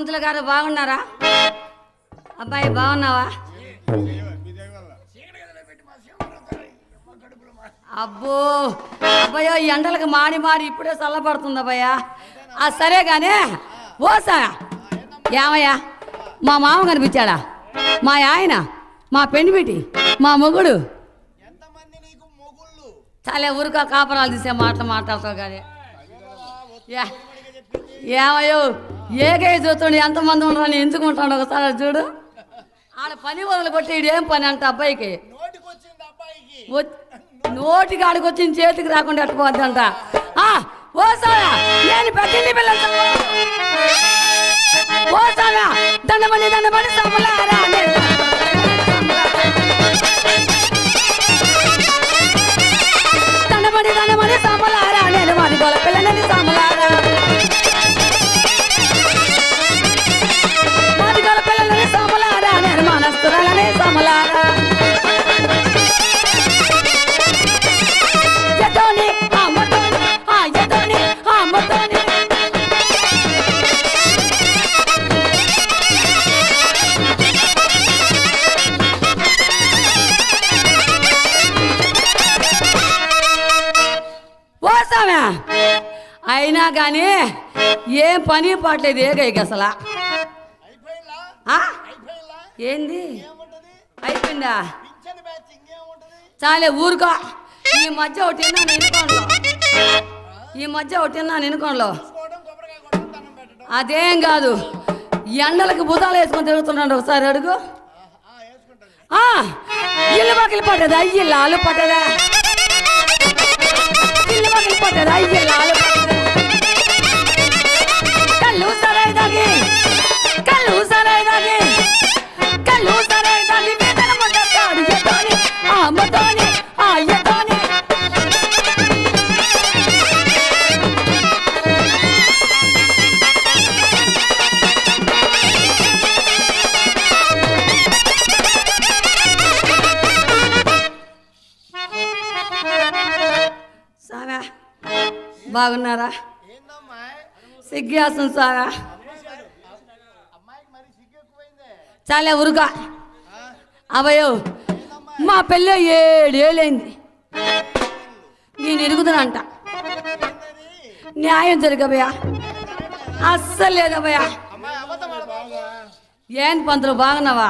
పంతులు గారు బాగున్నారా అబ్బాయి బాగున్నావా అబ్బో అబ్బాయో ఈ ఎండలకు మాడి మాడి ఇప్పుడే చల్లబడుతుంది అబ్బాయ్యా ఆ సరే గానే ఓసా ఏమయ్యా మా మామ కనిపించాడా మా ఆయన మా పెండిబిటి మా మొగుడు ఎంతమంది నీకు మొగుళ్ళు చాలా ఊరుకో కాపరాలు తీసే మాటలు మాట్లాడతావు కానీ యా- ఏమయ్యో ఏకై చూస్తుండే ఎంతమంది ఉండరని ఎంచుకుంటాడు ఒకసారి చూడు ఆడ పని వదలు కొట్టి ఈడు ఏం పని అంట అబ్బాయికి నోటికి వచ్చింది అబ్బాయికి వ- నోటికి ఆడికొచ్చిన చేతికి రాకుండా ఎట్టుకోవద్దంట ఆ, ఓ సారా నేను పెట్టింది పిల్లలు ఓ సారా దండమని దండమని సమ్మలారా దండమని దండమని సమ్మలారా నేను వాడి గొల పిల్లని సమ్మలారా వాడి గొల పిల్లని సమ్మలారా నేను మనస్తురాలని సమ్మలారా ఎదోని అమ్మతోని ఆ ఎదోని అమ్మతోని పోసామే అయినా కానీ ఏం పని పాటలేదు ఏగైకి అసలు అయిపోయిందా ఆ? అయిపోయిందా ఏంది ఏముంటది అయిపోయిందా పింఛన్ బ్యాచ్ ఇంకేముంటది చాలే ఊరుకో ఈ మధ్య ఒకటి తిన్నాను ఎనుకోంలో ఈ మధ్య ఒకటి తిన్నాను ఎనుకోంలో చూసుకోవడం కొబ్బరికాయ కొట్టడం దండం పెట్టడం అదేం కాదు ఎండలకు బుధాలు వేసుకొని తిరుగుతున్నాడు ఒకసారి అడుగు ఆ, వేసుకుంటది ఆ, ఇల్లు పక్కలు పట్టదా ఇల్లు ఆలు పట్టదా ఇల్లు పక్కలు పట్టదా ఇల్లు ఆలు పట్టదా కళ్ళు సరాయి దాగి కళ్ళు సరాయి దాగి కళ్ళు సరాయి దాగి వేదన మొదటాడు ఎతోని ఆ అమ్మతోని ఆ ఎతోని సారా బాగున్నారా ఏందమ్మా సిగ్గేస్తుంది సారా అమ్మాయికి మరి సిగ్గు ఎక్కువైందే చాలా ఉరుగా ఆ, అవయో మా పెళ్ళి ఏడేళ్ళైంది నేను ఎరుగుతానంట ఏందది న్యాయం జరగబోయా అస్సలు లేదబోయా అమ్మాయి అబద్ధం ఆడబాగా ఏంటి పంతులు బాగున్నావా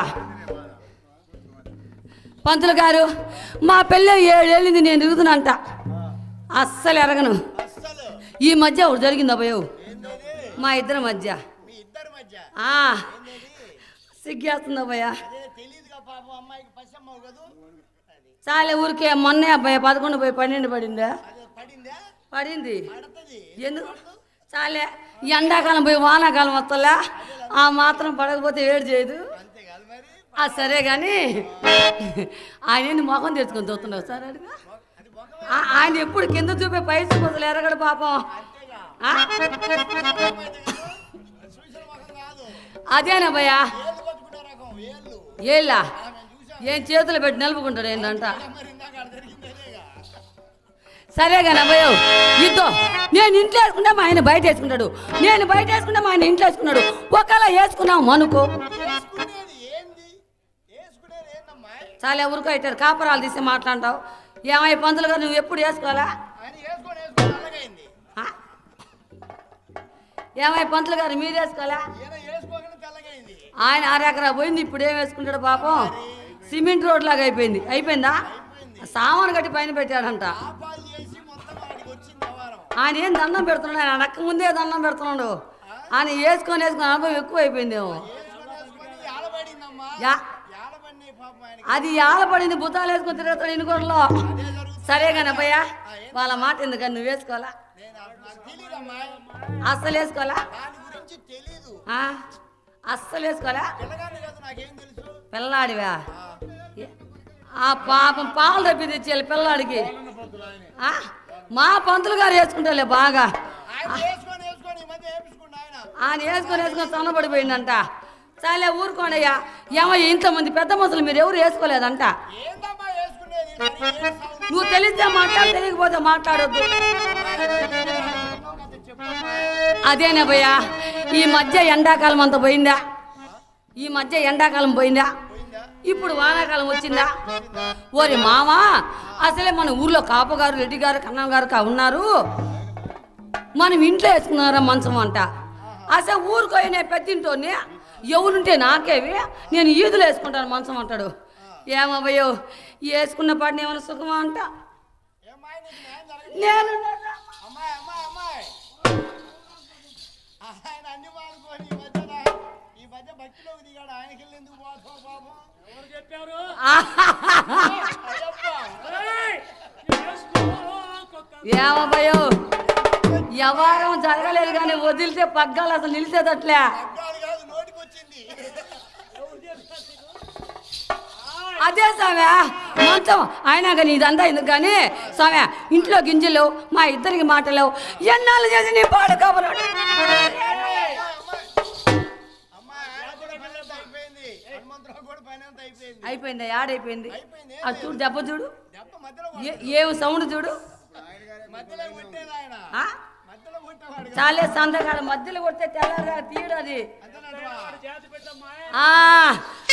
పంతులు గారు మా పెళ్ళి ఏడేళ్ళింది నేను ఎరుగుతానంట అస్సలు ఎరగను అస్సలు ఈ మధ్య ఒకటి జరిగింది అభయో ఏందది మా ఇద్దరి మధ్య మీ ఇద్దరి మధ్య ఆ, ఏందది సిగ్గేస్తుంది అభయ అదే తెలియదుగా పాపం అమ్మాయికి పచ్చమ్మవు కదూ అది చాలా ఊరికే మొన్నే అబ్బాయి పదకొండు పోయి పన్నెండు పడిందా అదే పడిందా పడింది పడుతుంది ఎందుకు చాలే ఈ ఎండాకాలం పోయి వానాకాలం వస్తలే ఆ మాత్రం పడకపోతే వేడి చేయదు అంతే కాదు మరి ఆ సరే కానీ ఆయన ఏంది మొఖం తెచ్చుకొని చూస్తున్నావు సార్ అడుగు అది మొక్కమే ఆ- ఆయన ఎప్పుడు కింద చూపే పై చూపతులు ఎరగడు పాపం అంతేగా ఆ? అమ్మాయితే కాదు చూసిన మొఖం కాదు అదేనా భయ్యా ఏళ్ళు పట్టుకునే రకం ఏళ్ళు ఏళ్ళా అలా మేము చూసాం ఏం చేతులు పెట్టి నిలుపుకుంటాడు ఏంటంట మరి ఇందాక ఆడ జరిగింది అదేగా సరే కానీ అబ్బాయో ఇద్దో నేను ఇంట్లో వేసుకుంటే మా ఆయన బయట వేసుకుంటాడు నేను బయట వేసుకుంటే మా ఆయన ఇంట్లో వేసుకున్నాడు ఒకవేళ వేసుకున్నాం అనుకో వేసుకునేది ఏంది వేసుకునేది ఏందమ్మా చాలా ఊరుకో ఇట్టారు కాపరాలు తీసి మాట్లాడతావు ఏమై పంతులు గారు నువ్వు ఎప్పుడు వేసుకోవాలా ఆయన వేసుకొని వేసుకొని అలాగైంది ఆ? ఏమై పంతులు గారు మీరు వేసుకోవాలా ఈయన వేసుకోగానే తెల్లగైంది ఆయన ఆరెకరా పోయింది ఇప్పుడు ఏం వేసుకుంటాడు పాపం సిమెంట్ రోడ్ లాగా అయిపోయింది అయిపోయిందా సామాను కట్టి పైన పెట్టాడంట పాపాలు చేసి మొత్తం ఆడికి వచ్చింది వ్యవహారం ఆయన ఏం దండం పెడుతున్నాడు ఆయన అడక్క ముందే దండం పెడుతున్నాడు ఆయన వేసుకొని వేసుకొని అనుభవం ఎక్కువ అయిపోయిందేమో వేసుకొని వేసుకొని ఆలబడిందమ్మా యా ఆలబడి పాపం ఆయన అది ఆలపడింది బుతాలు వేసుకొని తిరుగుతాడు ఇనుకోడలో సరే కానీ అబ్బయ్యా వాళ్ళ మాట ఎందుకని నువ్వు వేసుకోవాలా నేను నాకు తెలియదమ్మా అస్సలు వేసుకోవాలా దాని గురించి తెలీదు ఆ? అస్సలు వేసుకోవాలా పిల్లగానే కాదు నాకేం తెలుసు పిల్లాడివా ఏ- ఆ పాపం పాలు తప్పి తెచ్చేయాలి పిల్లాడికి ఆ? మా పంతులు గారు వేసుకుంటారులే బాగా ఆయన వేసుకొని వేసుకొని ఈ మధ్య వేపించుకుంటా ఆయన ఆయన వేసుకొని వేసుకొని సన్నబడిపోయిందంట చాలే ఊరుకోండి అయ్యా ఏమో ఇంతమంది పెద్ద మనుషులు మీరు ఎవరు వేసుకోలేదంట ఏందమ్మా వేసుకునేది నేను ఏం సాగు- నువ్వు తెలిస్తే మాట్లాడు తెలియకపోతే మాట్లాడొద్దు చెప్పమ్మా. అదేనా భయ్యా ఈ మధ్య ఎండాకాలం అంత పోయిందా ఈ మధ్య ఎండాకాలం పోయిందా ఇప్పుడు వానాకాలం వచ్చిందా ఓరి మావా అసలే మన ఊర్లో కాపగారు రెడ్డి గారు కన్నం గారు కా- ఉన్నారు మనం ఇంట్లో వేసుకున్నారా మంచం అంట అసలు ఊరుకోయిన పెద్దింటోని ఎవరుంటే నాకేవి నేను ఈదులు వేసుకుంటాను మంచం అంటాడు ఏమవ్వయో వేసుకున్న పాటిని ఏమైనా సుఖమా అంట ఏమ్మాయి నీకు న్యాయం జరగదు నేను అమ్మాయి అమ్మాయి అమ్మాయి ఆయన అన్ని మానుకోని ఈ మధ్యన ఈ మధ్య భక్తిలోకి దిగాడు ఆయనకి వెళ్ళి ఎందుకు పోతావు పాపం ఎవరు చెప్పారు ఏమవ్వయో వ్యవహారం జరగలేదు కానీ వదిలితే పగ్గాలు అసలు నిలిచేదట్లే అగ్గాడు కాదు నోటికి వచ్చింది అదే సామె మంచం అయినా కానీ ఇదంతా ఎందుకు కానీ సామె ఇంట్లో గింజలు మా ఇద్దరికి మాటలు ఎన్నాళ్ళు చేసి నీ పాడు కబురు అమ్మాయి ఆయన కూడా పని అంతా అయిపోయింది హనుమంతరావు కూడా పని అంతా అయిపోయింది అయిపోయింది ఆడైపోయింది అయిపోయింది అది చూడు దెబ్బ చూడు దెబ్బ మధ్యలో ఏ- ఏం సౌండ్ చూడు మధ్యలో కొట్టేది ఆయన ఆ? మధ్యలో కొట్టేవాడు చాలే సంతకాడ మధ్యలో కొడితే తెల్లారా తీయడు అది అంతేనంటవా ఆ